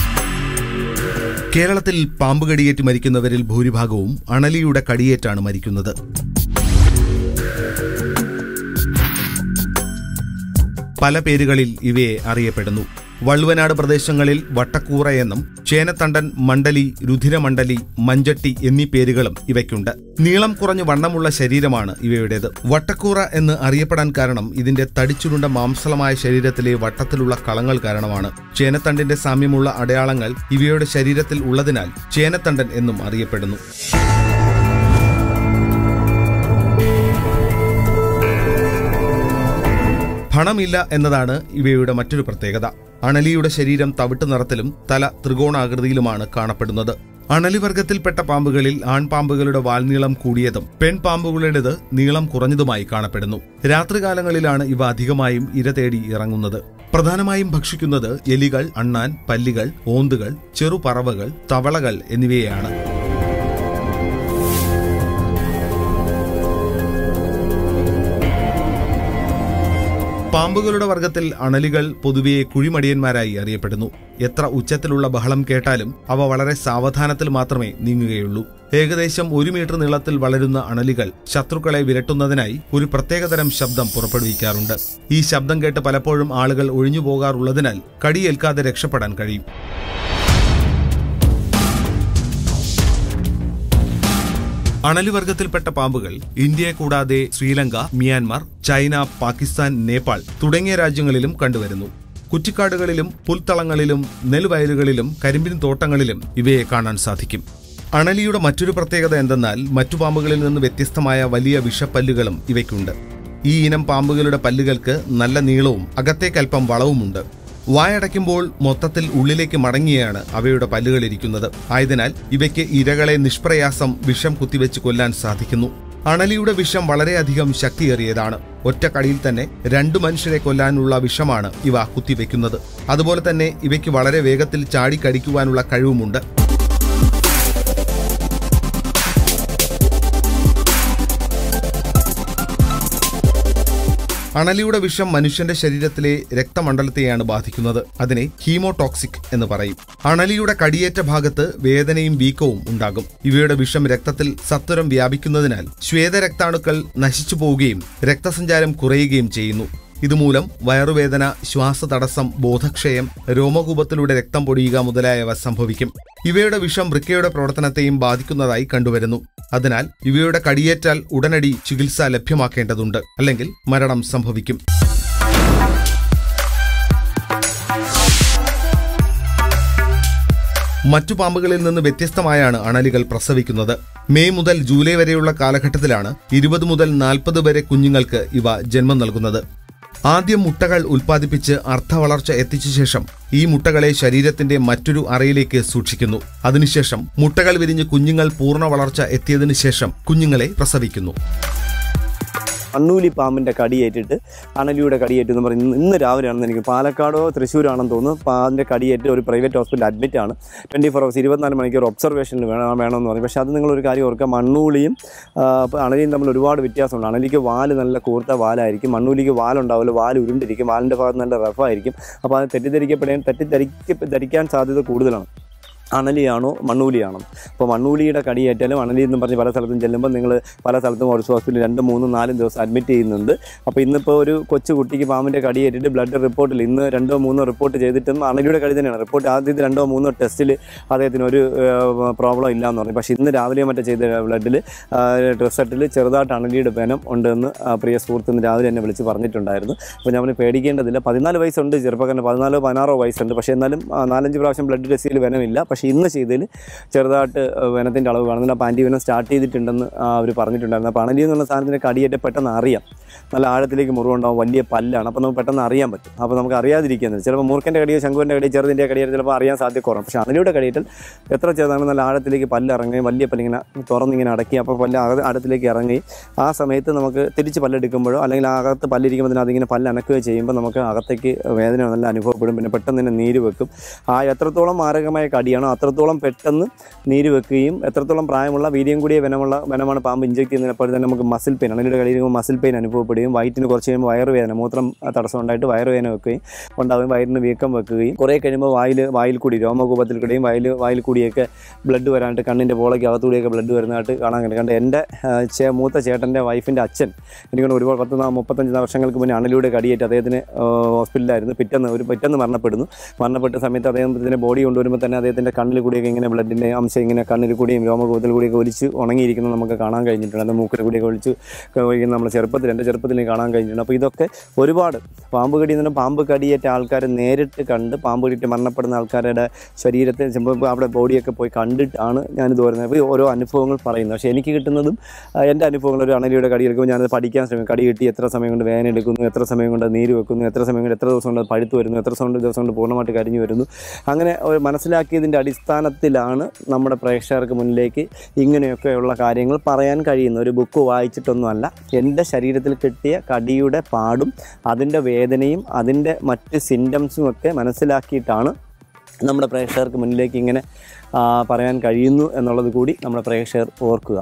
[SPEAKER 2] കേരളത്തിൽ പാമ്പ് കടിയേറ്റ് മരിക്കുന്നവരിൽ ഭൂരിഭാഗവും അണലിയുടെ കടിയേറ്റാണ് മരിക്കുന്നത് പല പേരുകളിൽ ഇവയെ അറിയപ്പെടുന്നു വള്ളുവനാട് പ്രദേശങ്ങളിൽ വട്ടക്കൂറ എന്നും ചേനത്തണ്ടൻ മണ്ഡലി രുധിരമണ്ഡലി മഞ്ചട്ടി എന്നീ പേരുകളും ഇവയ്ക്കുണ്ട് നീളം കുറഞ്ഞ് വണ്ണമുള്ള ശരീരമാണ് ഇവയുടേത് വട്ടക്കൂറ എന്ന് അറിയപ്പെടാൻ കാരണം ഇതിന്റെ തടിച്ചുരുണ്ട മാംസളമായ ശരീരത്തിലെ വട്ടത്തിലുള്ള കളങ്ങൾ കാരണമാണ് ചേനത്തണ്ടിന്റെ സാമ്യമുള്ള അടയാളങ്ങൾ ഇവയുടെ ശരീരത്തിൽ ഉള്ളതിനാൽ ചേനത്തണ്ടൻ എന്നും അറിയപ്പെടുന്നു ഭണമില്ല എന്നതാണ് ഇവയുടെ മറ്റൊരു പ്രത്യേകത അണലിയുടെ ശരീരം തവിട്ട് നിറത്തിലും തല ത്രികോണാകൃതിയിലുമാണ് കാണപ്പെടുന്നത് അണലിവർഗത്തിൽപ്പെട്ട പാമ്പുകളിൽ ആൺപാമ്പുകളുടെ വാൽനീളം കൂടിയതും പെൺപാമ്പുകളുടേത് നീളം കുറഞ്ഞതുമായി കാണപ്പെടുന്നു രാത്രികാലങ്ങളിലാണ് ഇവ അധികമായും ഇര തേടി ഇറങ്ങുന്നത് പ്രധാനമായും ഭക്ഷിക്കുന്നത് എലികൾ അണ്ണാൻ പല്ലികൾ ഓന്തുകൾ ചെറുപറവകൾ തവളകൾ എന്നിവയെയാണ് പാമ്പുകളുടെ വർഗത്തിൽ അണലികൾ പൊതുവെ കുഴിമടിയന്മാരായി അറിയപ്പെടുന്നു എത്ര ഉച്ചത്തിലുള്ള ബഹളം കേട്ടാലും അവ വളരെ സാവധാനത്തിൽ മാത്രമേ നീങ്ങുകയുള്ളൂ ഏകദേശം ഒരു മീറ്റർ നീളത്തിൽ വളരുന്ന അണലികൾ ശത്രുക്കളെ വിരട്ടുന്നതിനായി ഒരു പ്രത്യേകതരം ശബ്ദം പുറപ്പെടുവിക്കാറുണ്ട് ഈ ശബ്ദം കേട്ട് പലപ്പോഴും ആളുകൾ ഒഴിഞ്ഞു പോകാറുള്ളതിനാൽ കടിയേൽക്കാതെ രക്ഷപ്പെടാൻ കഴിയും അണലിവർഗത്തിൽപ്പെട്ട പാമ്പുകൾ ഇന്ത്യയെ കൂടാതെ ശ്രീലങ്ക മ്യാൻമാർ ചൈന പാകിസ്ഥാൻ നേപ്പാൾ തുടങ്ങിയ രാജ്യങ്ങളിലും കണ്ടുവരുന്നു കുറ്റിക്കാടുകളിലും പുൽത്തളങ്ങളിലും നെൽവയലുകളിലും കരിമ്പിൻ തോട്ടങ്ങളിലും ഇവയെ കാണാൻ സാധിക്കും അണലിയുടെ മറ്റൊരു പ്രത്യേകത എന്തെന്നാൽ മറ്റു പാമ്പുകളിൽ നിന്ന് വ്യത്യസ്തമായ വലിയ വിഷപ്പല്ലുകളും ഇവയ്ക്കുണ്ട് ഈ ഇനം പാമ്പുകളുടെ പല്ലുകൾക്ക് നല്ല നീളവും അകത്തേക്കൽപ്പം വളവുമുണ്ട് വായടയ്ക്കുമ്പോൾ മൊത്തത്തിൽ ഉള്ളിലേക്ക് മടങ്ങിയാണ് അവയുടെ പല്ലുകൾ ഇരിക്കുന്നത് ആയതിനാൽ ഇവയ്ക്ക് ഇരകളെ നിഷ്പ്രയാസം വിഷം കുത്തിവെച്ച് കൊല്ലാൻ സാധിക്കുന്നു അണലിയുടെ വിഷം വളരെയധികം ശക്തിയേറിയതാണ് ഒറ്റ കടിയിൽ തന്നെ രണ്ടു മനുഷ്യരെ കൊല്ലാനുള്ള വിഷമാണ് ഇവ കുത്തിവെക്കുന്നത് അതുപോലെ തന്നെ ഇവയ്ക്ക് വളരെ വേഗത്തിൽ ചാടിക്കടിക്കുവാനുള്ള കഴിവുമുണ്ട് അണലിയുടെ വിഷം മനുഷ്യന്റെ ശരീരത്തിലെ രക്തമണ്ഡലത്തെയാണ് ബാധിക്കുന്നത് അതിനെ ഹീമോടോക്സിക് എന്ന് പറയും അണലിയുടെ കടിയേറ്റ ഭാഗത്ത് വേദനയും വീക്കവും ഉണ്ടാകും ഇവയുടെ വിഷം രക്തത്തിൽ സത്വരം വ്യാപിക്കുന്നതിനാൽ ശ്വേതരക്താണുക്കൾ നശിച്ചു പോവുകയും രക്തസഞ്ചാരം കുറയുകയും ചെയ്യുന്നു ഇതുമൂലം വയറുവേദന ശ്വാസതടസ്സം ബോധക്ഷയം രോമകൂപത്തിലൂടെ രക്തം പൊടിയുക മുതലായവ സംഭവിക്കും ഇവയുടെ വിഷം വൃക്കയുടെ പ്രവർത്തനത്തെയും ബാധിക്കുന്നതായി കണ്ടുവരുന്നു അതിനാൽ ഇവയുടെ കടിയേറ്റാൽ ഉടനടി ചികിത്സ ലഭ്യമാക്കേണ്ടതുണ്ട് അല്ലെങ്കിൽ മരണം സംഭവിക്കും മറ്റു പാമ്പുകളിൽ നിന്ന് വ്യത്യസ്തമായാണ് അണലികൾ പ്രസവിക്കുന്നത് മെയ് മുതൽ ജൂലൈ വരെയുള്ള കാലഘട്ടത്തിലാണ് ഇരുപത് മുതൽ നാൽപ്പത് വരെ കുഞ്ഞുങ്ങൾക്ക് ഇവ ജന്മം നൽകുന്നത് ആദ്യം മുട്ടകൾ ഉൽപ്പാദിപ്പിച്ച് അർത്ഥവളർച്ച എത്തിച്ച ശേഷം ഈ മുട്ടകളെ ശരീരത്തിന്റെ മറ്റൊരു അറയിലേക്ക് സൂക്ഷിക്കുന്നു അതിനുശേഷം മുട്ടകൾ വിരിഞ്ഞ് കുഞ്ഞുങ്ങൾ പൂർണ്ണ വളർച്ച എത്തിയതിനു ശേഷം കുഞ്ഞുങ്ങളെ പ്രസവിക്കുന്നു
[SPEAKER 1] അണ്ണൂലി പാമ്പിൻ്റെ കടിയേറ്റിട്ട് അണലിയുടെ കടിയേറ്റ് എന്ന് പറയുന്നത് ഇന്ന് രാവിലെയാണെന്ന് എനിക്ക് പാലക്കാടോ തൃശ്ശൂരാണെന്ന് തോന്നുന്നു പാമ്പിൻ്റെ കടിയേറ്റ് ഒരു പ്രൈവറ്റ് ഹോസ്പിറ്റലിൽ അഡ്മിറ്റ് ആണ് ട്വൻറ്റി ഫോർ അവേഴ്സ് ഇരുപത്തിനാല് മണിക്കൂർ ഒബ്സർവേഷനിൽ വേണം വേണമെന്ന് പറയും പക്ഷേ അത് നിങ്ങളൊരു കാര്യം ഓർക്കുക മണ്ണൂളിയും ആ, അപ്പോൾ അണലിയും തമ്മിൽ ഒരുപാട് വ്യത്യാസമുണ്ട് അണലിക്ക് വാല് നല്ല കൂർത്ത വാലായിരിക്കും മണ്ണൂലിക്ക് വാലുണ്ടാവില്ല വാല് ഉരുണ്ടിരിക്കും വാലിൻ്റെ ഭാഗത്ത് നല്ല റഫായിരിക്കും അപ്പോൾ അത് തെറ്റിദ്ധരിക്കപ്പെടാൻ തെറ്റിദ്ധരിക്ക ധരിക്കാൻ സാധ്യത കൂടുതലാണ് അണലിയാണോ മണ്ണൂലിയാണോ അപ്പോൾ മണ്ണൂലിയുടെ കടിയേറ്റാലും അണലി എന്ന് പറഞ്ഞ് പല സ്ഥലത്തും ചെല്ലുമ്പോൾ നിങ്ങൾ പല സ്ഥലത്തും ഒരു ഹോസ്പിറ്റലിൽ രണ്ടും മൂന്നും നാലും ദിവസം അഡ്മിറ്റ് ചെയ്യുന്നുണ്ട് അപ്പോൾ ഇന്നിപ്പോൾ ഒരു കൊച്ചു കുട്ടിക്ക് പാമ്പിൻ്റെ കടിയേറ്റിട്ട് ബ്ലഡ് റിപ്പോർട്ടിൽ ഇന്ന് രണ്ടോ മൂന്നോ റിപ്പോർട്ട് ചെയ്തിട്ടും അണലിയുടെ കടി തന്നെയാണ് റിപ്പോർട്ട് ആദ്യത്തെ രണ്ടോ മൂന്നോ ടെസ്റ്റിൽ അദ്ദേഹത്തിന് ഒരു പ്രോബ്ലം ഇല്ലയെന്ന് പറഞ്ഞു പക്ഷേ ഇന്ന് രാവിലെ മറ്റേ ചെയ്ത ബ്ലഡിൽ റിസൾട്ടിൽ ചെറുതായിട്ട് അണലിയുടെ വെനം ഉണ്ടെന്ന് ആ, പ്രിയ സുഹൃത്ത് ഇന്ന് രാവിലെ എന്നെ വിളിച്ച് പറഞ്ഞിട്ടുണ്ടായിരുന്നു അപ്പോൾ നമ്മൾ പേടിക്കേണ്ടതില്ല പതിനാല് വയസ്സുണ്ട് ചെറുപ്പക്കാരന് പതിനാലോ പതിനാറോ വയസ്സുണ്ട് പക്ഷേ എന്നാലും ആ, നാലഞ്ച് പ്രാവശ്യം ബ്ലഡ് ടെസ്റ്റ് ചെയ്യൽ വെനമില്ല പക്ഷേ ഇന്ന് ചെയ്തതിൽ ചെറുതായിട്ട് വെനത്തിൻ്റെ അളവ് കാണുന്നില്ല അപ്പോൾ ആൻറ്റി വെനം സ്റ്റാർട്ട് ചെയ്തിട്ടുണ്ടെന്ന് അവർ പറഞ്ഞിട്ടുണ്ടായിരുന്നു അപ്പോൾ അണലി എന്നുള്ള സാധനത്തിന് കടിയേറ്റ് പെട്ടെന്ന് അറിയാം നല്ല ആഴത്തിലേക്ക് മുറിവുണ്ടാവും വലിയ പല്ലാണ് അപ്പോൾ നമുക്ക് പെട്ടെന്ന് അറിയാൻ പറ്റും അപ്പോൾ നമുക്ക് അറിയാതിരിക്കുന്നത് ചിലപ്പോൾ മൂർഖൻ്റെ കടിയോ ശംഖുവിൻ്റെ കടിയോ ചെറുതിൻ്റെ കടിയോ ചിലപ്പോൾ അറിയാൻ സാധ്യത കുറവും പക്ഷേ അണലിയുടെ കടിയേറ്റൽ എത്ര ചെറുതാണ് നല്ല ആഴത്തിലേക്ക് പല്ല് ഇറങ്ങുകയും വലിയ പല്ലിങ്ങനെ തുറന്നിങ്ങനെ അടക്കി അപ്പോൾ പല്ല് അക- ആഴത്തിലേക്ക് ഇറങ്ങി ആ സമയത്ത് നമുക്ക് തിരിച്ച് പല്ലെടുക്കുമ്പോഴോ അല്ലെങ്കിൽ ആ അകത്ത് പല്ലിരിക്കുമ്പോൾ തന്നെ അതിങ്ങനെ പല്ല് അനക്കുകയോ ചെയ്യുമ്പോൾ നമുക്ക് അകത്തേക്ക് വേദന നല്ല അനുഭവപ്പെടും പിന്നെ പെട്ടെന്ന് തന്നെ നീര് വെക്കും ആ എത്രത്തോളം മാരകമായ കടിയാണോ അത്രത്തോളം പെട്ടെന്ന് നീര് വെക്കുകയും എത്രത്തോളം പ്രായമുള്ള വീര്യം കൂടിയ വനമുള്ള വനമാണ് പാമ്പ് ഇഞ്ചെക്ട് ചെയ്യുന്നതിനപ്പോൾ തന്നെ നമുക്ക് മസിൽ പെയിൻ അണലിയുടെ കടിയിൽ മസിൽ പെയിൻ അനുഭവപ്പെടുകയും വയറ്റിന് കുറച്ച് കഴിയുമ്പോൾ വയറുവേദന മൂത്രം തടസ്സം ഉണ്ടായിട്ട് വയറുവേദന വെക്കുകയും ഉണ്ടാകും വയറിന് വീക്കം വെക്കുകയും കുറേ കഴിയുമ്പോൾ വായിൽ വായിൽ കൂടി രോമകൂപത്തിൽ കൂടിയും വായിൽ വായിൽ കൂടിയൊക്കെ ബ്ലഡ് വരാനായിട്ട് കണ്ണിൻ്റെ പോളയ്ക്ക് അകത്തുകൂടിയൊക്കെ ബ്ലഡ് വരുന്നതായിട്ട് കാണാൻ കഴിയും കണ്ട് എൻ്റെ ആ, ചേ മൂത്ത ചേട്ടൻ്റെ വൈഫിൻ്റെ അച്ഛൻ എനിക്കൊണ്ട് ഒരുപാട് പത്ത് നാ- മുപ്പത്തഞ്ച് വർഷങ്ങൾക്ക് മുന്നേ അണലിയുടെ കടിയേറ്റ് അദ്ദേഹത്തിന് ആ, ഹോസ്പിറ്റലിലായിരുന്നു പിറ്റേന്ന് ഒരു പിറ്റേന്ന് മരണപ്പെടുന്നു മരണപ്പെട്ട സമയത്ത് അദ്ദേഹത്തിൻ്റെ ബോഡി കൊണ്ടുവരുമ്പോൾ തന്നെ അദ്ദേഹത്തിൻ്റെ കണ്ണിൽ കൂടിയൊക്കെ ഇങ്ങനെ ബ്ലഡിൻ്റെ അംശം ഇങ്ങനെ കണ്ണിൽ കൂടിയും രോമകൂത്തിൽ കൂടിയൊക്കെ ഒലിച്ച് ഉണങ്ങിയിരിക്കുന്നത് നമുക്ക് കാണാൻ കഴിഞ്ഞിട്ടുണ്ട് അത് മൂക്കിൽ കൂടിയൊക്കെ ഒലിച്ച് ഒഴിക്കുന്ന നമ്മൾ ചെറുപ്പത്തിൽ എൻ്റെ ചെറുപ്പത്തിൽ കാണാൻ കഴിഞ്ഞിട്ടുണ്ട് അപ്പോൾ ഇതൊക്കെ ഒരുപാട് പാമ്പ് കടി എന്ന് പറഞ്ഞാൽ പാമ്പ് കടിയേറ്റ ആൾക്കാരെ നേരിട്ട് കണ്ട് പാമ്പ് കടിയിട്ട് മരണപ്പെടുന്ന ആൾക്കാരുടെ ശരീരത്തെ ചിലപ്പോൾ അവിടെ ബോഡിയൊക്കെ പോയി കണ്ടിട്ടാണ് ഞാനിത് വരുന്നത് അപ്പോൾ ഈ ഓരോ അനുഭവങ്ങൾ പറയുന്നത് പക്ഷേ എനിക്ക് കിട്ടുന്നതും ആ, എൻ്റെ അനുഭവങ്ങൾ ഒരു അണലിയുടെ കടി എടുക്കുമ്പോൾ ഞാനത് പഠിക്കാൻ ശ്രമിക്കും കടി കിട്ടി എത്ര സമയം കൊണ്ട് വേദന എടുക്കുന്നു എത്ര സമയം കൊണ്ട് അത് നീര് വെക്കുന്നു എത്ര സമയം കൊണ്ട് എത്ര ദിവസം കൊണ്ട് അത് പഴുത്ത് വരുന്നു എത്ര സമയം കൊണ്ട് ദിവസം കൊണ്ട് പൂർണ്ണമായിട്ട് കരിഞ്ഞു വരുന്നു അങ്ങനെ ഒരു മനസ്സിലാക്കിയതിൻ്റെ അടിസ്ഥാനത്തിലാണ് നമ്മുടെ പ്രേക്ഷകർക്ക് മുന്നിലേക്ക് ഇങ്ങനെയൊക്കെയുള്ള കാര്യങ്ങൾ പറയാൻ കഴിയുന്നത് ഒരു ബുക്ക് വായിച്ചിട്ടൊന്നുമല്ല എൻ്റെ ശരീരത്തിൽ കിട്ടിയ കടിയുടെ പാടും അതിൻ്റെ വേദനയും അതിൻ്റെ മറ്റ് സിംറ്റംസും ഒക്കെ മനസ്സിലാക്കിയിട്ടാണ് നമ്മുടെ പ്രേക്ഷകർക്ക് മുന്നിലേക്ക് ഇങ്ങനെ ആ, പറയാൻ കഴിയുന്നു എന്നുള്ളത് കൂടി നമ്മുടെ പ്രേക്ഷകർ ഓർക്കുക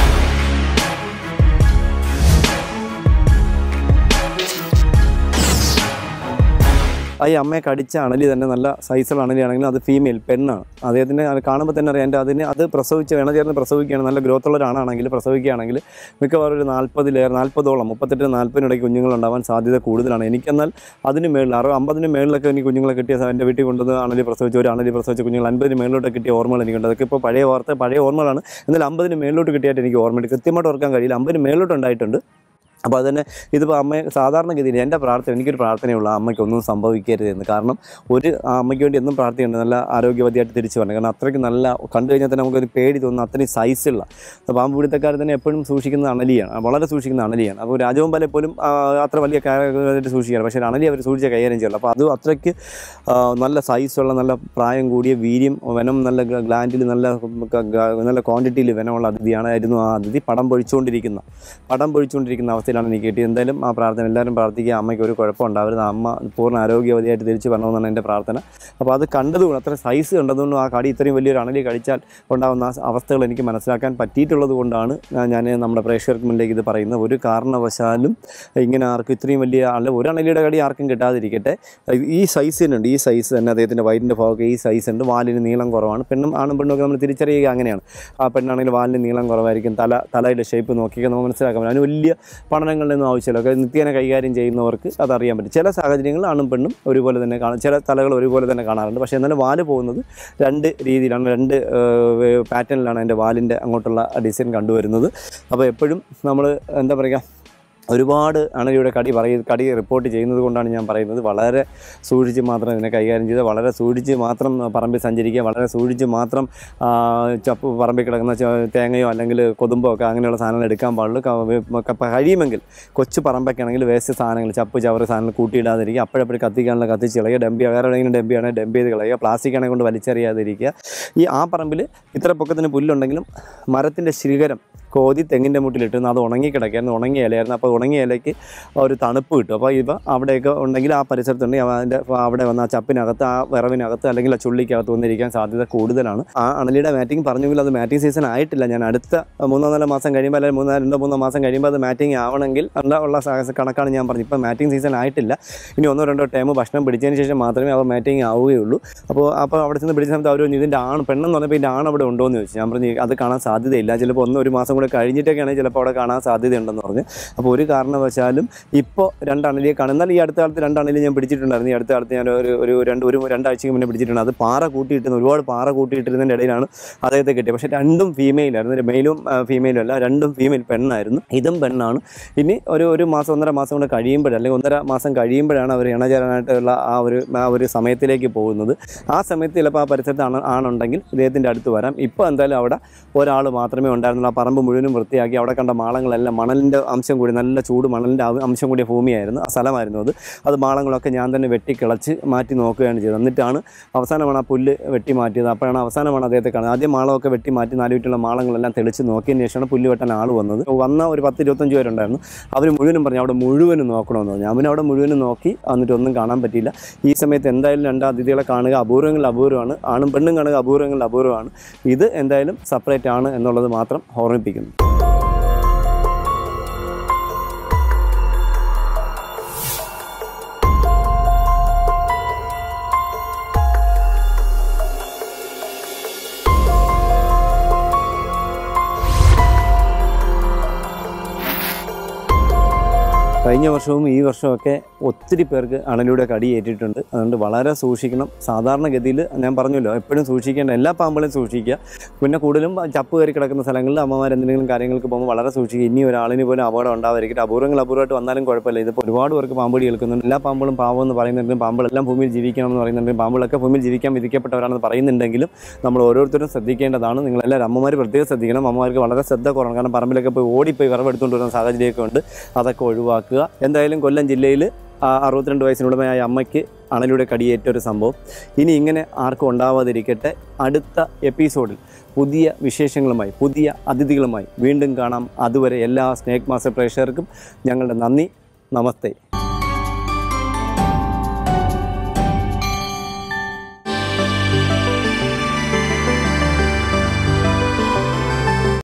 [SPEAKER 1] ആ ഈ അമ്മയെ കടിച്ച അണലി തന്നെ നല്ല സൈസുള്ള അണലിയാണെങ്കിലും അത് ഫീമെയിൽ പെണ്ണാണ് അദ്ദേഹത്തിന് അത് കാണുമ്പോൾ തന്നെ അറിയാം എൻ്റെ അതിന് അത് പ്രസവിച്ച് വേണം ചേർന്ന് പ്രസവിക്കുകയാണ് നല്ല ഗ്രോത്ത് ഉള്ള ഒരാണാണെങ്കിൽ പ്രസവിക്കുകയാണെങ്കിൽ മിക്കവാറും ഒരു നാൽപ്പതിലേറെ നാൽപ്പതോളം മുപ്പത്തെട്ട് നാൽപ്പതിനിടയ്ക്ക് കുഞ്ഞുങ്ങളുണ്ടാവാൻ സാധ്യത കൂടുതലാണ് എനിക്കെന്നാൽ അതിന് മേളിൽ അറുപത് അമ്പതിന് മേളിലൊക്കെ എനിക്ക് കുഞ്ഞുങ്ങളെ കിട്ടിയ സ- എൻ്റെ വീട്ടിൽ കൊണ്ടുവന്ന് അണലി പ്രസവിച്ച ഒരു അണലി പ്രസവിച്ച കുഞ്ഞുങ്ങൾ അൻപതിന് മേളിലോട്ട് കിട്ടിയ ഓർമ്മകൾ എനിക്കുണ്ട് അതൊക്കെ ഇപ്പോൾ പഴയ വാർത്ത പഴയ ഓർമ്മകളാണ് എന്നാൽ അമ്പതിന് മേളിലോട്ട് കിട്ടിയായിട്ട് എനിക്ക് ഓർമ്മയുണ്ട് കൃത്യമായിട്ട് ഓർക്കാൻ കഴിയില്ല അമ്പതിന് മേളിലോട്ട് ഉണ്ടായിട്ടുണ്ട് അപ്പോൾ അത് തന്നെ ഇതിപ്പോൾ അമ്മ സാധാരണഗതിയിൽ എൻ്റെ പ്രാർത്ഥന എനിക്കൊരു പ്രാർത്ഥനയുള്ള അമ്മയ്ക്ക് ഒന്നും സംഭവിക്കരുത് എന്ന് കാരണം ഒരു ആ അമ്മയ്ക്ക് വേണ്ടി എന്നും പ്രാർത്ഥിക്കുന്നുണ്ട് നല്ല ആരോഗ്യവതിയായിട്ട് തിരിച്ചു വരണം കാരണം അത്രയ്ക്ക് നല്ല കണ്ടു കഴിഞ്ഞാൽ തന്നെ നമുക്കൊരു പേടി തോന്നുന്നു അത്രയും സൈസുള്ള അപ്പോൾ പാമ്പ് പിടുത്തക്കാർ തന്നെ എപ്പോഴും സൂക്ഷിക്കുന്നത് അണലിയാണ് വളരെ സൂക്ഷിക്കുന്ന അണലിയാണ് അപ്പോൾ രാജവമ്പലെ പോലും ആ, അത്ര വലിയ കാര്യമായിട്ട് സൂക്ഷിക്കുകയാണ് പക്ഷേ അണലി അവർ സൂക്ഷിച്ച കൈകാര്യം ചെയ്യണം അപ്പോൾ അത് അത്രയ്ക്ക് ആ, നല്ല സൈസുള്ള നല്ല പ്രായം കൂടിയ വീര്യം വനം നല്ല ഗ്ലാൻഡിൽ നല്ല ക- ഗ- നല്ല ക്വാണ്ടിറ്റിയിൽ വനമുള്ള അതിഥിയാണ് ആയിരുന്നു ആ അതിഥി പടം പൊഴിച്ചുകൊണ്ടിരിക്കുന്ന പടം പൊഴിച്ചുകൊണ്ടിരിക്കുന്ന അവസ്ഥയിലാണ് എനിക്ക് കിട്ടിയത് എന്തായാലും ആ പ്രാർത്ഥന എല്ലാവരും പ്രാർത്ഥിക്കുക അമ്മയ്ക്ക് ഒരു കുഴപ്പം ഉണ്ടാവരുത് അമ്മ പൂർണ്ണ ആരോഗ്യവതിയായിട്ട് തിരിച്ചു വരണമെന്നാണ് എൻ്റെ പ്രാർത്ഥന അപ്പോൾ അത് കണ്ടതുകൊണ്ട് അത്ര സൈസ് കണ്ടതുകൊണ്ടും ആ കടി ഇത്രയും വലിയൊരു അണലി കടിച്ചാൽ ഉണ്ടാകുന്ന ആ അവസ്ഥകൾ എനിക്ക് മനസ്സിലാക്കാൻ പറ്റിയിട്ടുള്ളത് കൊണ്ടാണ് ഞാൻ- ഞാൻ നമ്മുടെ പ്രേക്ഷകർക്ക് മുന്നിലേക്ക് ഇത് പറയുന്നത് ഒരു കാരണവശാലും ഇങ്ങനെ ആർക്കും ഇത്രയും വലിയ അല്ല ഒരു അണലിയുടെ കടി ആർക്കും കിട്ടാതിരിക്കട്ടെ ഈ സൈസിനുണ്ട് ഈ സൈസ് തന്നെ അദ്ദേഹത്തിൻ്റെ വയറ്റിൻ്റെ ഭാഗമൊക്കെ ഈ സൈസ് ഉണ്ട് വാലിന് നീളം കുറവാണ് പെണ്ണും ആണും പെണ്ണും ഒക്കെ നമ്മൾ തിരിച്ചറിയുക അങ്ങനെയാണ് ആ പെണ്ണാണെങ്കിൽ വാലിന് നീളം കുറവായിരിക്കും തല തലയുടെ ഷേപ്പ് നോക്കിയൊക്കെ നമുക്ക് മനസ്സിലാക്കാൻ പറ്റും അതിന് വലിയ പഠനങ്ങളുടെ ഒന്നും ആവശ്യമില്ല ഒക്കെ നിത്യേന കൈകാര്യം ചെയ്യുന്നവർക്ക് അതറിയാൻ പറ്റും ചില സാഹചര്യങ്ങളിൽ ആണും പെണ്ണും ഒരുപോലെ തന്നെ കാണും ചില തലകൾ ഒരുപോലെ തന്നെ കാണാറുണ്ട് പക്ഷേ എന്നാലും വാല് പോകുന്നത് രണ്ട് രീതിയിലാണ് രണ്ട് പാറ്റേണിലാണ് എൻ്റെ വാലിൻ്റെ അങ്ങോട്ടുള്ള ഡിസൈൻ കണ്ടുവരുന്നത് അപ്പോൾ എപ്പോഴും നമ്മൾ എന്താ പറയുക ഒരുപാട് അണലിയുടെ കടി പറയ കടി റിപ്പോർട്ട് ചെയ്യുന്നത് കൊണ്ടാണ് ഞാൻ പറയുന്നത് വളരെ സൂക്ഷിച്ച് മാത്രം ഇതിനെ കൈകാര്യം ചെയ്ത് വളരെ സൂക്ഷിച്ച് മാത്രം പറമ്പിൽ സഞ്ചരിക്കുക വളരെ സൂക്ഷിച്ച് മാത്രം ആ, ചപ്പ് പറമ്പിൽ കിടക്കുന്ന ച- തേങ്ങയോ അല്ലെങ്കിൽ കൊതുമ്പോ ഒക്കെ അങ്ങനെയുള്ള സാധനങ്ങൾ എടുക്കാൻ പാടുള്ളൂ ക- വേ- ക- കഴിയുമെങ്കിൽ കൊച്ചു പറമ്പൊക്കെ ആണെങ്കിൽ വേസ്റ്റ് സാധനങ്ങൾ ചപ്പ് ചവറ് സാധനങ്ങൾ കൂട്ടിയിടാതിരിക്കുക അപ്പോഴപ്പോഴും കത്തിക്കാനുള്ള കത്തിച്ച് കളയുക ഡംപി വേറെ എവിടെയെങ്കിലും ഡംപി ആണെങ്കിൽ ഡംപ് ചെയ്ത് കളയുക പ്ലാസ്റ്റിക് ആണെങ്കിൽ കൊണ്ട് വലിച്ചെറിയാതിരിക്കുക ഈ ആ പറമ്പിൽ ഇത്ര പൊക്കത്തിന് പുല്ലുണ്ടെങ്കിലും മരത്തിൻ്റെ ശിഖരം കോതി തെങ്ങിൻ്റെ മുട്ടിലിട്ടിരുന്നു അത് ഉണങ്ങി കിടക്കായിരുന്നു ഉണങ്ങിയ ഇലയായിരുന്നു അപ്പോൾ ഉണങ്ങിയ ഇലയ്ക്ക് ഒരു തണുപ്പ് കിട്ടും അപ്പോൾ ഇവ അവിടെയൊക്കെ ഉണ്ടെങ്കിൽ ആ പരിസരത്തുണ്ടെങ്കിൽ അവ അതിൻ്റെ അവിടെ വന്ന ആ ചപ്പിനകത്ത് ആ വിറവിനകത്ത് അല്ലെങ്കിൽ ആ ചുള്ളിക്കകത്ത് വന്നിരിക്കാൻ സാധ്യത കൂടുതലാണ് ആ അണലിയുടെ മാറ്റിംഗ് പറഞ്ഞെങ്കിൽ അത് മാറ്റിംഗ് സീസൺ ആയിട്ടില്ല ഞാൻ അടുത്ത മൂന്നോ നാലോ മാസം കഴിയുമ്പോൾ അല്ലെങ്കിൽ മൂന്നോ രണ്ടോ മൂന്നോ മാസം കഴിയുമ്പോൾ അത് മാറ്റിംഗ് ആവണമെങ്കിൽ ഉള്ള ഉള്ള സാഹസ കണക്കാണ് ഞാൻ പറഞ്ഞത് ഇപ്പം മാറ്റിംഗ് സീസൺ ആയിട്ടില്ല ഇനി ഒന്നോ രണ്ടോ ടൈം ഭക്ഷണം പിടിച്ചതിന് ശേഷം മാത്രമേ അവർ മാറ്റിംഗ് ആവുകയുള്ളൂ അപ്പോൾ അപ്പോൾ അവിടെ ചെന്ന് പിടിച്ച സമയത്ത് അവർ പറഞ്ഞു, ഇതിൻ്റെ ആണ് പെണ്ണെന്ന് പറഞ്ഞപ്പോൾ ഇതിൻ്റെ ആണ് അവിടെ ഉണ്ടോ എന്ന് ചോദിച്ചു ഞാൻ പറഞ്ഞു അത് കാണാൻ സാധ്യതയില്ല ചിലപ്പോൾ ഒന്ന് ഒരു മാസം കൂടെ കഴിഞ്ഞിട്ടൊക്കെയാണെങ്കിൽ ചിലപ്പോൾ അവിടെ കാണാൻ സാധ്യതയുണ്ടെന്ന് പറഞ്ഞു അപ്പോൾ ഒരു കാരണവശാലും ഇപ്പോൾ രണ്ട് അണലിയെ കാണും എന്നാൽ ഈ അടുത്ത കാലത്ത് രണ്ട് അണലിയെ ഞാൻ പിടിച്ചിട്ടുണ്ടായിരുന്നു ഈ അടുത്ത കാലത്ത് ഞാൻ ഒരു ഒരു രണ്ട് ഒരു രണ്ടാഴ്ചയ്ക്ക് മുന്നേ പിടിച്ചിട്ടുണ്ട് അത് പാറ കൂട്ടിയിട്ടിരുന്ന ഒരുപാട് പാറ കൂട്ടിയിട്ടിരുന്നതിൻ്റെ ഇടയിലാണ് അദ്ദേഹത്തെ കിട്ടിയത് പക്ഷേ രണ്ടും ഫീമെയിലായിരുന്നു മെയിലും ഫീമെയിലും അല്ല രണ്ടും ഫീമെയിൽ പെണ്ണായിരുന്നു ഇതും പെണ്ണാണ് ഇനി ഒരു ഒരു മാസം ഒന്നര മാസം കൊണ്ട് കഴിയുമ്പോഴ അല്ലെങ്കിൽ ഒന്നര മാസം കഴിയുമ്പോഴാണ് അവർ ഇണചേരാനായിട്ടുള്ള ആ ഒരു ആ ഒരു സമയത്തിലേക്ക് പോകുന്നത് ആ സമയത്ത് ചിലപ്പോൾ ആ പരിസരത്ത് ആണ് ആണുണ്ടെങ്കിൽ ഇദ്ദേഹത്തിൻ്റെ അടുത്ത് വരാം ഇപ്പോൾ എന്തായാലും അവിടെ ഒരാൾ മാത്രമേ ഉണ്ടായിരുന്നുള്ളൂ ആ പറമ്പ് മുഴുവനും വൃത്തിയാക്കി അവിടെ കണ്ട മാളങ്ങളെല്ലാം മണലിൻ്റെ അംശം കൂടി നല്ല ചൂട് മണലിൻ്റെ ആ- അംശം കൂടിയ ഭൂമിയായിരുന്നു ആ സ്ഥലമായിരുന്നു അത് അത് മാളങ്ങളൊക്കെ ഞാൻ തന്നെ വെട്ടിക്കിളച്ച് മാറ്റി നോക്കുകയാണ് ചെയ്തത് എന്നിട്ടാണ് അവസാനമാണ് ആ പുല്ല് വെട്ടി മാറ്റിയത് അപ്പോഴാണ് അവസാനമാണ് അദ്ദേഹത്തെ കാണുന്നത് ആദ്യം മാളമൊക്കെ വെട്ടി മാറ്റി നാല് ചുറ്റുള്ള മാളങ്ങളെല്ലാം തെളിച്ച് നോക്കിയതിന് ശേഷമാണ് പുല്ല് വെട്ടാൻ ആൾ വന്നത് വന്ന ഒരു പത്ത് ഇരുപത്തഞ്ച് പേരുണ്ടായിരുന്നു അവർ മുഴുവനും പറഞ്ഞു അവിടെ മുഴുവനും നോക്കണമെന്ന് പറഞ്ഞു ഞാൻ പിന്നെ അവിടെ മുഴുവനും നോക്കി എന്നിട്ട് ഒന്നും കാണാൻ പറ്റിയില്ല ഈ സമയത്ത് എന്തായാലും രണ്ട് അതിഥികളെ കാണുക അപൂർവങ്ങളിൽ അപൂർവമാണ് ആണും പെണ്ണും കാണുക അപൂർവങ്ങളിൽ അപൂർവമാണ് ഇത് എന്തായാലും സെപ്പറേറ്റ് ആണ് എന്നുള്ളത് മാത്രം ഓർമ്മിപ്പിക്കുന്നു കഴിഞ്ഞ വർഷവും ഈ വർഷമൊക്കെ ഒത്തിരി പേർക്ക് അണലിയുടെ കടി ഏറ്റിട്ടുണ്ട് അതുകൊണ്ട് വളരെ സൂക്ഷിക്കണം സാധാരണഗതിയിൽ ഞാൻ പറഞ്ഞല്ലോ എപ്പോഴും സൂക്ഷിക്കേണ്ട എല്ലാ പാമ്പുകളെയും സൂക്ഷിക്കുക പിന്നെ കൂടുതലും ചപ്പ് കയറി കിടക്കുന്ന സ്ഥലങ്ങളിൽ അമ്മമാർ എന്തെങ്കിലും കാര്യങ്ങൾക്ക് പോകുമ്പോൾ വളരെ സൂക്ഷിക്കുക ഇനി ഒരാളിന് പോലും അപകടം ഉണ്ടാവാതിരിക്കട്ടെ അപൂർവങ്ങൾ അപൂർവമായിട്ട് വന്നാലും കുഴപ്പമില്ല ഇതിപ്പോൾ ഒരുപാട് പേർക്ക് പാമ്പടി കേൾക്കുന്നുണ്ട് എല്ലാ പാമ്പുകളും പാവം എന്ന് പറയുന്നുണ്ടെങ്കിലും പാമ്പുകളെല്ലാം ഭൂമിയിൽ ജീവിക്കണമെന്ന് പറയുന്നുണ്ടെങ്കിലും പാമ്പുകളൊക്കെ ഭൂമിയിൽ ജീവിക്കാൻ വിധിക്കപ്പെട്ടവരാണെന്ന് പറയുന്നുണ്ടെങ്കിലും നമ്മൾ ഓരോരുത്തരും ശ്രദ്ധിക്കേണ്ടതാണ് നിങ്ങളെല്ലാവരും അമ്മമാർ പ്രത്യേകം ശ്രദ്ധിക്കണം അമ്മമാർക്ക് വളരെ ശ്രദ്ധ കുറവാണ് കാരണം പറമ്പിലൊക്കെ പോയി ഓടിപ്പോയി വിറവെടുത്തുകൊണ്ട് വരുന്ന സാഹചര്യമൊക്കെ ഉണ്ട് അതൊക്കെ ഒഴിവാക്കുക എന്തായാലും കൊല്ലം ജില്ലയിൽ ആ അറുപത്തിരണ്ട് വയസ്സിനുടമയായ അമ്മയ്ക്ക് അണലിയുടെ കടിയേറ്റ ഒരു സംഭവം ഇനി ഇങ്ങനെ ആർക്കും ഉണ്ടാവാതിരിക്കട്ടെ അടുത്ത എപ്പിസോഡിൽ പുതിയ വിശേഷങ്ങളുമായി പുതിയ അതിഥികളുമായി വീണ്ടും കാണാം അതുവരെ എല്ലാ സ്നേക് മാസ്റ്റർ പ്രേക്ഷകർക്കും ഞങ്ങളുടെ നന്ദി നമസ്തേ